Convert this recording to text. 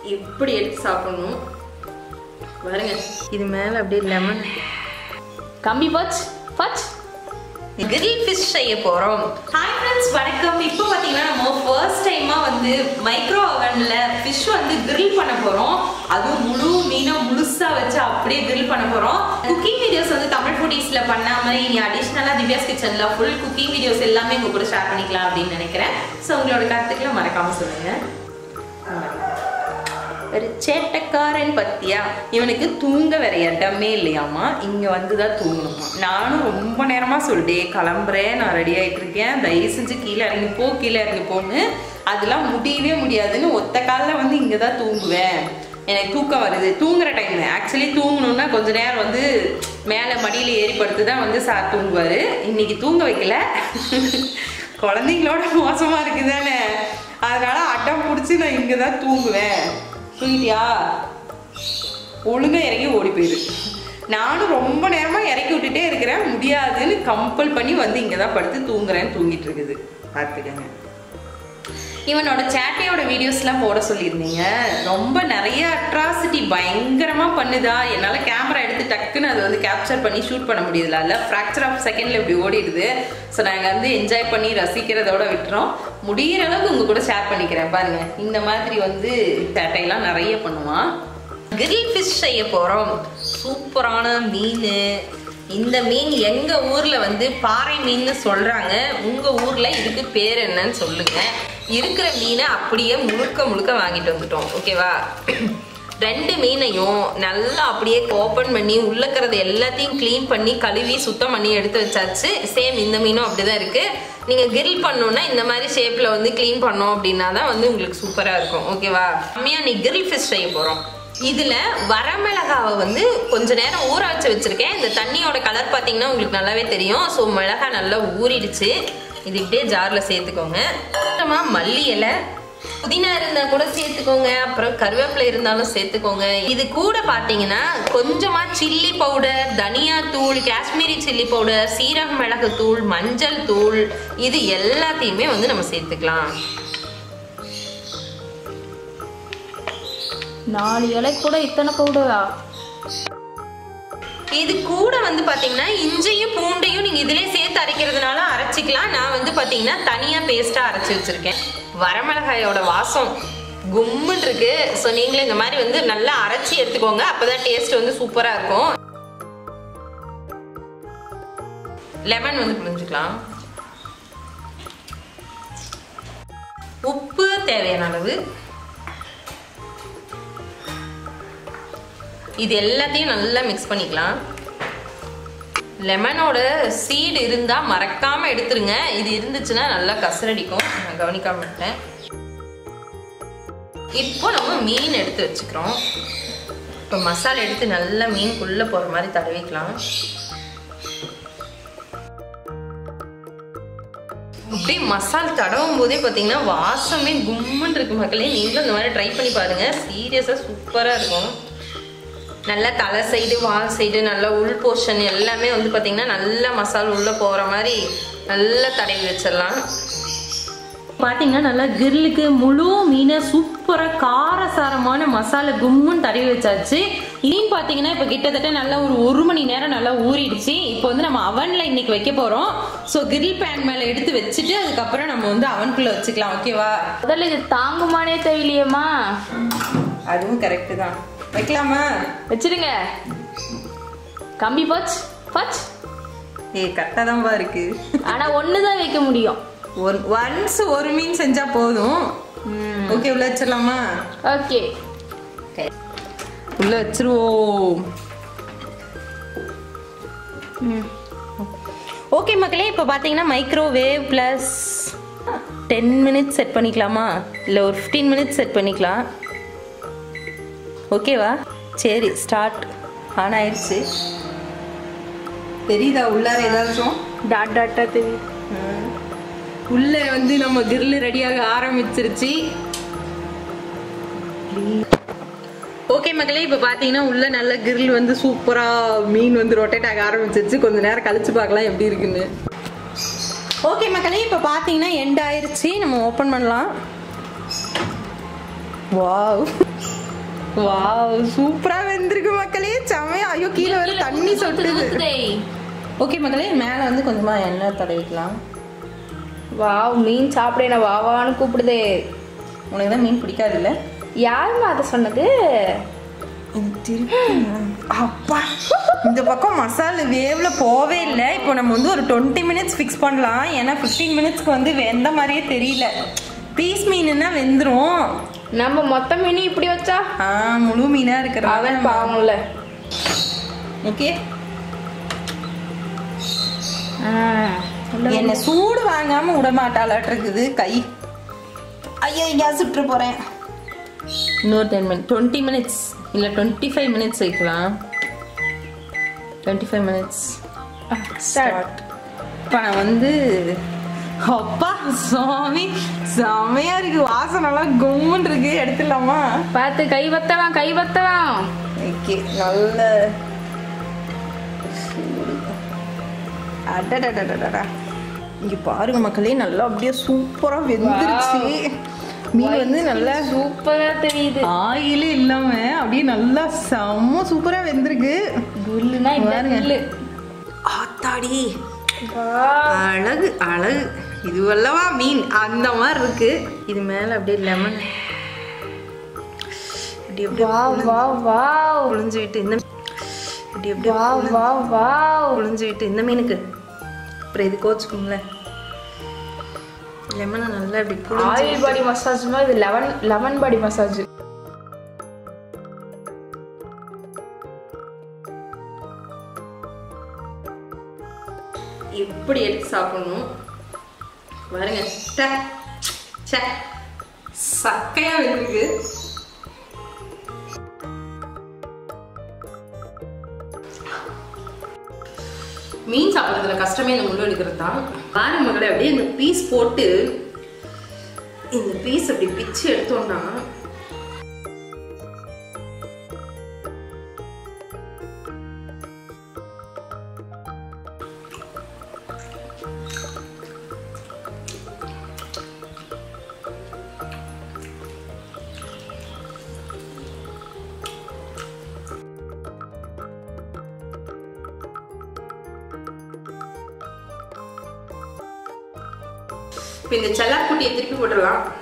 இப்படி எடுத்து சாப்பிடணும் பாருங்க இது மேலே அப்படியே லெமன் கம்பி பச் பச் கிரில் ஃபிஷ் செய்ய போகிறோம் ஹாய் ஃப்ரெண்ட்ஸ் வணக்கம் இப்போ பார்த்தீங்கன்னா நம்ம ஃபர்ஸ்ட் டைமாக வந்து மைக்ரோ அவனில் ஃபிஷ் வந்து கிரில் பண்ண போகிறோம் அதுவும் முழு மீனை முழுசாக வச்சு அப்படியே கிரில் பண்ண போகிறோம் குக்கிங் வீடியோஸ் வந்து தமிழ் ஃபுட்டீஸில் பண்ணாமல் இனி அடிஷ்னலாக திவ்யாஸ் கிச்சனில் ஃபுல் குக்கிங் வீடியோஸ் எல்லாமே உங்கள் கூட ஷேர் பண்ணிக்கலாம் அப்படின்னு நினைக்கிறேன் ஸோ உங்களோட கருத்துக்களை மறக்காமல் சொல்லுங்கள் ஒரு சேட்டக்காரன் பத்தியா இவனுக்கு தூங்க வேற இடமே இல்லையாமா இங்க வந்து தான் தூங்கணுமா நானும் ரொம்ப நேரமா சொல்லிட்டே கிளம்புறேன் நான் ரெடி ஆயிட்டு இருக்கேன் தயவு செஞ்சு கீழே இறங்கி போ கீழே இறங்கி போன்னு அதெல்லாம் முடியவே முடியாதுன்னு ஒத்த காலில் வந்து இங்கே தான் தூங்குவேன் எனக்கு தூக்கம் வருது தூங்குற டைம் ஆக்சுவலி தூங்கணும்னா கொஞ்ச நேரம் வந்து மேலே மடியில் ஏறி படுத்து தான் வந்து சார் தூங்குவார் இன்னைக்கு தூங்க வைக்கல குழந்தைங்களோட மோசமா இருக்குதானே அதனால அட்டம் பிடிச்சி நான் இங்கே தான் தூங்குவேன் தூங்கிட்டியா ஒழுங்கா இறங்கி ஓடி போயிரு நானும் ரொம்ப நேரமா இறக்கி விட்டுட்டே இருக்கிறேன் முடியாதுன்னு கம்பல் பண்ணி வந்து இங்கே தான் படுத்து தூங்குறேன்னு தூங்கிட்டு இருக்குது பார்த்துக்கங்க இவனோட சேட்டையோட வீடியோஸ்லாம் போட சொல்லியிருந்தீங்க ரொம்ப நிறைய அட்ராசிட்டி பயங்கரமா பண்ணுதா என்னால கேமரா எடுத்து டக்குன்னு அதை வந்து கேப்சர் பண்ணி ஷூட் பண்ண முடியுதுல இல்ல ஃப்ராக்சர் ஆஃப் செகண்ட்ல இப்படி ஓடிடுது ஸோ நாங்க வந்து என்ஜாய் பண்ணி ரசிக்கிறதோட விட்டுறோம் முடியிற அளவுக்கு உங்க கூட ஷேர் பண்ணிக்கிறேன் பாருங்க இந்த மாதிரி வந்து சேட்டையெல்லாம் நிறைய பண்ணுவான் கிரில் ஃபிஷ் செய்ய போறோம் சூப்பரான மீன் இந்த மீன் எங்க ஊர்ல வந்து பாறை மீன்னு சொல்றாங்க உங்க ஊர்ல இதுக்கு பேர் என்னன்னு சொல்லுங்க இருக்கிற மீனை அப்படியே முழுக்க முழுக்க வாங்கிட்டு வந்துட்டோம் ஓகேவா ரெண்டு மீனையும் நல்லா அப்படியே ஓப்பன் பண்ணி உள்ளக்கிறது எல்லாத்தையும் க்ளீன் பண்ணி கழுவி சுத்தம் பண்ணி எடுத்து வச்சாச்சு சேம் இந்த மீனும் அப்படிதான் இருக்கு நீங்க கிரில் பண்ணணும்னா இந்த மாதிரி ஷேப்ல வந்து க்ளீன் பண்ணோம் அப்படின்னா தான் வந்து உங்களுக்கு சூப்பரா இருக்கும் ஓகேவா கம்மியா நீ கிரில் ஃபிஷ் செய்ய போறோம் இதுல வரமிளகாவை வந்து கொஞ்ச நேரம் ஊற வச்சு வச்சிருக்கேன் இந்த தண்ணியோட கலர் பாத்தீங்கன்னா உங்களுக்கு நல்லாவே தெரியும் ஸோ மிளகா நல்லா ஊறிடுச்சு இது இப்படியே ஜார்ல சேர்த்துக்கோங்க அப்புறமா மல்லி இலை புதினா இருந்தா கூட சேர்த்துக்கோங்க அப்புறம் கருவேப்பிலை இருந்தாலும் சேர்த்துக்கோங்க இது கூட பாத்தீங்கன்னா கொஞ்சமா சில்லி பவுடர் தனியா தூள் காஷ்மீரி சில்லி பவுடர் சீரக மிளகு தூள் மஞ்சள் தூள் இது எல்லாத்தையுமே வந்து நம்ம சேர்த்துக்கலாம் நாலு இலை கூட இத்தனை பவுடரா இது கூட வந்து பாத்தீங்கன்னா இஞ்சியும் பூண்டையும் நீங்க இதுலயே சேர்த்து அரைக்கிறதுனால அரைச்சிக்கலாம் நான் வந்து பாத்தீங்கன்னா தனியா பேஸ்டா அரைச்சு வச்சிருக்கேன் வரமிளகாயோட வாசம் கும்முன்னு இருக்கு ஸோ நீங்களும் இந்த மாதிரி வந்து நல்லா அரைச்சி எடுத்துக்கோங்க அப்பதான் டேஸ்ட் வந்து சூப்பரா இருக்கும் லெமன் வந்து புரிஞ்சுக்கலாம் உப்பு தேவையான அளவு இது எல்லாத்தையும் நல்லா மிக்ஸ் பண்ணிக்கலாம் லெமனோட சீடு இருந்தா மறக்காம எடுத்துருங்க இது இருந்துச்சுன்னா நல்லா கசரடிக்கும் நான் கவனிக்காம விட்டேன் இப்போ நம்ம மீன் எடுத்து வச்சுக்கிறோம் இப்போ மசாலா எடுத்து நல்லா மீனுக்குள்ள போற மாதிரி தடவிக்கலாம் அப்படியே மசால் தடவும் போதே பார்த்தீங்கன்னா வாசமே கும்முன்னு இருக்கு மக்களே நீங்களும் இந்த மாதிரி ட்ரை பண்ணி பாருங்க சீரியஸாக சூப்பராக இருக்கும் நல்லா தலை சைடு வால் சைடு நல்லா உள் போர்ஷன் எல்லாமே வந்து பார்த்தீங்கன்னா நல்லா மசாலா உள்ளே போகிற மாதிரி நல்லா தடவி வச்சிடலாம் பார்த்தீங்கன்னா நல்லா கிரில்லுக்கு முழு மீனை சூப்பராக காரசாரமான மசாலா கும்முன்னு தடவி வச்சாச்சு இதையும் பார்த்தீங்கன்னா இப்போ கிட்டத்தட்ட நல்லா ஒரு ஒரு மணி நேரம் நல்லா ஊறிடுச்சு இப்போ வந்து நம்ம அவனில் இன்னைக்கு வைக்க போகிறோம் ஸோ கிரில் பேன் மேலே எடுத்து வச்சுட்டு அதுக்கப்புறம் நம்ம வந்து அவனுக்குள்ளே வச்சுக்கலாம் ஓகேவா முதல்ல இது தாங்குமானே தெரியலையேம்மா அதுவும் கரெக்டு தான் வைக்கலாமா வச்சிருங்க கம்பி பச் பச் ஏய் கரெக்டாக தான்ப்பா இருக்கு ஆனா ஒண்ணுதான் வைக்க முடியும் ஒன் ஒன்ஸ் ஒரு மீன் செஞ்சா போதும் ஓகே உள்ள வச்சிடலாமா ஓகே உள்ள வச்சிருவோம் ஓகே மக்களே இப்போ பார்த்தீங்கன்னா microwave plus ten minutes set பண்ணிக்கலாமா இல்லை ஒரு ஃபிஃப்டீன் மினிட்ஸ் செட் பண்ணிக்கலாம் ஓகேவா சரி ஸ்டார்ட் ஆன் ஆயிடுச்சு தெரியுதா உள்ளார ஏதாச்சும் டாட் டாட்டா தெரியுது உள்ள வந்து நம்ம கிரில் ரெடியாக ஆரம்பிச்சிருச்சு ஓகே மக்களே இப்போ பார்த்தீங்கன்னா உள்ள நல்ல கிரில் வந்து சூப்பராக மீன் வந்து ரொட்டேட் ஆக ஆரம்பிச்சிருச்சு கொஞ்ச நேரம் கழிச்சு பார்க்கலாம் எப்படி இருக்குன்னு ஓகே மக்களே இப்போ பார்த்தீங்கன்னா எண்ட் ஆயிருச்சு நம்ம ஓப்பன் பண்ணலாம் வாவ் வாவ் சூப்பரா வெந்திருக்கு மக்களே செமையா ஐயோ கீழே வர தண்ணி சொட்டுது ஓகே மக்களே மேல வந்து கொஞ்சமா எண்ணெய் தடவிக்கலாம் வாவ் மீன் சாப்பிட என்ன வாவான்னு கூப்பிடுதே உனக்கு தான் மீன் பிடிக்காது இல்ல யாரும்மா அதை சொன்னது அப்பா இந்த பக்கம் மசாலா வேவ்ல போவே இல்லை இப்போ நம்ம வந்து ஒரு டுவெண்ட்டி மினிட்ஸ் ஃபிக்ஸ் பண்ணலாம் ஏன்னா ஃபிஃப்டீன் மினிட்ஸ்க்கு வந்து வெந்த மாதிரியே தெரியல பீஸ் மீனுன்னா வெந்துரும் நம்ம மொத்த மீன் இப்படி வச்சா ஆ முழு மீனா அவன் இருக்கிற பாவம்ல ஓகே ஆ, என்ன சூடு வாங்காம விட மாட்டாளாட்டு இருக்குது கை ஐயோ கேஸ் சுட்டு போறேன் இன்னொரு டென் மினிட் டுவெண்ட்டி மினிட்ஸ் இல்லை டுவெண்ட்டி ஃபைவ் மினிட்ஸ் வைக்கலாம் டுவெண்ட்டி ஃபைவ் மினிட்ஸ் ஸ்டார்ட் இப்போ நான் வந்து அப்பா சாமி செமையா இருக்கு வாசனைலாம் கும்முன்னு இருக்கு எடுத்துடலாமா பார்த்து கை வத்தலாம் கை வத்தலாம் ஓகே நல்ல அடடடடடடா இங்க பாருங்க மக்களே நல்லா அப்படியே சூப்பரா வெந்துருச்சு மீன் வந்து நல்லா சூப்பரா தெரியுது ஆயிலே இல்லாம அப்படியே நல்லா செம்ம சூப்பரா வெந்திருக்கு புல்லுனா இந்த பாருங்க. புல்லு ஆத்தாடி அழகு அழகு இதுவல்லவா மீன் அந்த மாதிரி இருக்கு இது மேல அப்படியே லெமன் இப்படி அப்படியே வாவ் வாவ் வாவ் புழிஞ்சு விட்டு இந்த இப்படி அப்படியே வாவ் வாவ் வாவ் புழிஞ்சு விட்டு இந்த மீனுக்கு அப்புறம் இது கோச்சுக்கும்ல லெமனை நல்லா இப்படி புழிஞ்சு ஆயில் பாடி மசாஜ் மாதிரி இது லெமன் லெமன் பாடி மசாஜ் எப்படி எடுத்து சாப்பிடணும் பாருங்க ட, ச்சே. சக்கையா இருக்கு மீன் சாப்பிட்றதுல கஷ்டமே இந்த முள்ளு எடுக்கிறது தான் பாருங்க மகளே அப்படியே இந்த பீஸ் போட்டு இந்த பீஸ் அப்படி பிச்சு எடுத்தோம்னா இப்போ இந்த செல்லாக்குட்டியை திருப்பி போட்டுடலாம்